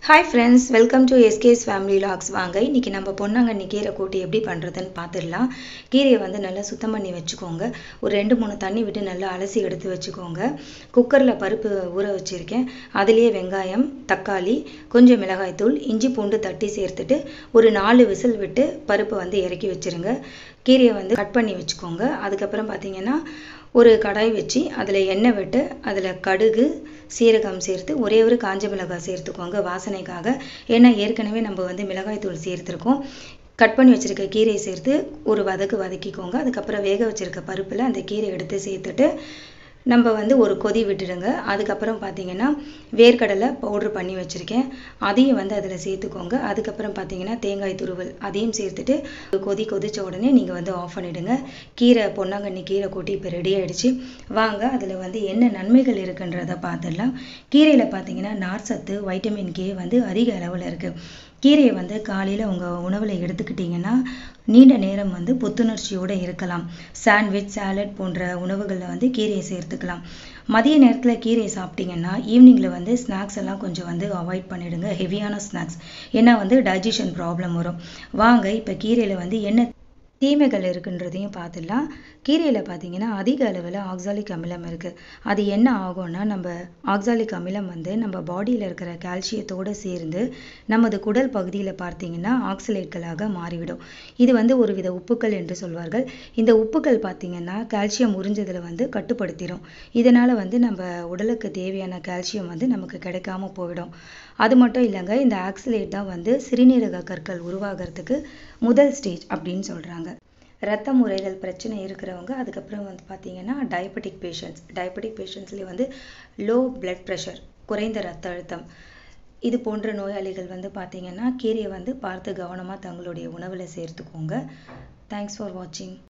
hi friends welcome to SK's family logs வாங்க இன்றைக்கி நம்ம பொன்னாங்கண்ணி கீரை கூட்டி எப்படி பண்ணுறதுன்னு பார்த்துடலாம் கீரையை வந்து நல்லா சுத்தம் பண்ணி வச்சுக்கோங்க ஒரு ரெண்டு மூணு தண்ணி விட்டு நல்லா அலசி எடுத்து வச்சுக்கோங்க குக்கரில் பருப்பு ஊற வச்சுருக்கேன் அதுலேயே வெங்காயம் தக்காளி கொஞ்சம் மிளகாய்த்தூள் இஞ்சி பூண்டு தட்டி சேர்த்துட்டு ஒரு நாலு விசில் விட்டு பருப்பு வந்து இறக்கி வச்சுருங்க கீரையை வந்து கட் பண்ணி வச்சுக்கோங்க அதுக்கப்புறம் பார்த்தீங்கன்னா ஒரு கடாய் வச்சு அதில் எண்ணெய் விட்டு அதில் கடுகு சீரகம் சேர்த்து ஒரே ஒரு காஞ்ச மிளகாய் சேர்த்துக்கோங்க வாசனைக்காக ஏன்னா ஏற்கனவே நம்ம வந்து மிளகாய் தூள் சேர்த்துருக்கோம் கட் பண்ணி வச்சுருக்க கீரையை சேர்த்து ஒரு வதக்கு வதக்கிக்கோங்க அதுக்கப்புறம் வேக வச்சுருக்க பருப்பில் அந்த கீரை எடுத்து சேர்த்துட்டு நம்ம வந்து ஒரு கொதி விட்டுடுங்க அதுக்கப்புறம் பார்த்தீங்கன்னா வேர்க்கடலை பவுட்ரு பண்ணி வச்சுருக்கேன் அதையும் வந்து அதில் சேர்த்துக்கோங்க அதுக்கப்புறம் பார்த்தீங்கன்னா தேங்காய் துருவல் அதையும் சேர்த்துட்டு கொதி கொதித்த உடனே நீங்கள் வந்து ஆஃப் பண்ணிவிடுங்க கீரை பொன்னாங்கண்ணி கீரை கூட்டி இப்போ ரெடி ஆகிடுச்சு வாங்க அதில் வந்து என்ன நன்மைகள் இருக்குன்றதை பார்த்துடலாம் கீரையில் பார்த்தீங்கன்னா நார் சத்து வைட்டமின் கே வந்து அதிக அளவில் இருக்குது கீரையை வந்து காலையில் உங்கள் உணவில் எடுத்துக்கிட்டிங்கன்னா நீண்ட நேரம் வந்து புத்துணர்ச்சியோடு இருக்கலாம் சாண்ட்விச் சாலட் போன்ற உணவுகளில் வந்து கீரையை சேர்த்துக்கலாம் மதிய நேரத்தில் கீரையை சாப்பிட்டீங்கன்னா ஈவினிங்கில் வந்து ஸ்நாக்ஸ் எல்லாம் கொஞ்சம் வந்து அவாய்ட் பண்ணிடுங்க ஹெவியான ஸ்நாக்ஸ் ஏன்னா வந்து டைஜஷன் ப்ராப்ளம் வரும் வாங்க இப்போ கீரையில் வந்து என்ன தீமைகள் இருக்குன்றதையும் பார்த்துடலாம் கீரையில் பார்த்தீங்கன்னா அதிக அளவில் ஆக்சாலிக் அமிலம் இருக்குது அது என்ன ஆகும்னா நம்ம ஆக்சாலிக் அமிலம் வந்து நம்ம பாடியில் இருக்கிற கால்சியத்தோடு சேர்ந்து நமது குடல் பகுதியில் பார்த்தீங்கன்னா ஆக்சிலேட்களாக மாறிவிடும் இது வந்து ஒரு வித உப்புக்கள் என்று சொல்வார்கள் இந்த உப்புக்கள் பார்த்தீங்கன்னா கால்சியம் உறிஞ்சதில் வந்து கட்டுப்படுத்திடும் இதனால் வந்து நம்ம உடலுக்கு தேவையான கால்சியம் வந்து நமக்கு கிடைக்காம போயிடும் அது மட்டும் இல்லைங்க இந்த ஆக்சிலேட் தான் வந்து சிறுநீரக கற்கள் உருவாகிறதுக்கு முதல் ஸ்டேஜ் அப்படின்னு சொல்கிறாங்க ரத்த முறைகள் பிரச்சனை இருக்கிறவங்க அதுக்கப்புறம் வந்து பார்த்தீங்கன்னா டயபெட்டிக் பேஷண்ட்ஸ் டயபெட்டிக் பேஷண்ட்ஸ்லேயே வந்து லோ பிளட் ப்ரெஷர் குறைந்த ரத்த அழுத்தம் இது போன்ற நோயாளிகள் வந்து பார்த்தீங்கன்னா கீரையை வந்து பார்த்து கவனமாக தங்களுடைய உணவில் சேர்த்துக்கோங்க தேங்க்ஸ் ஃபார் வாட்சிங்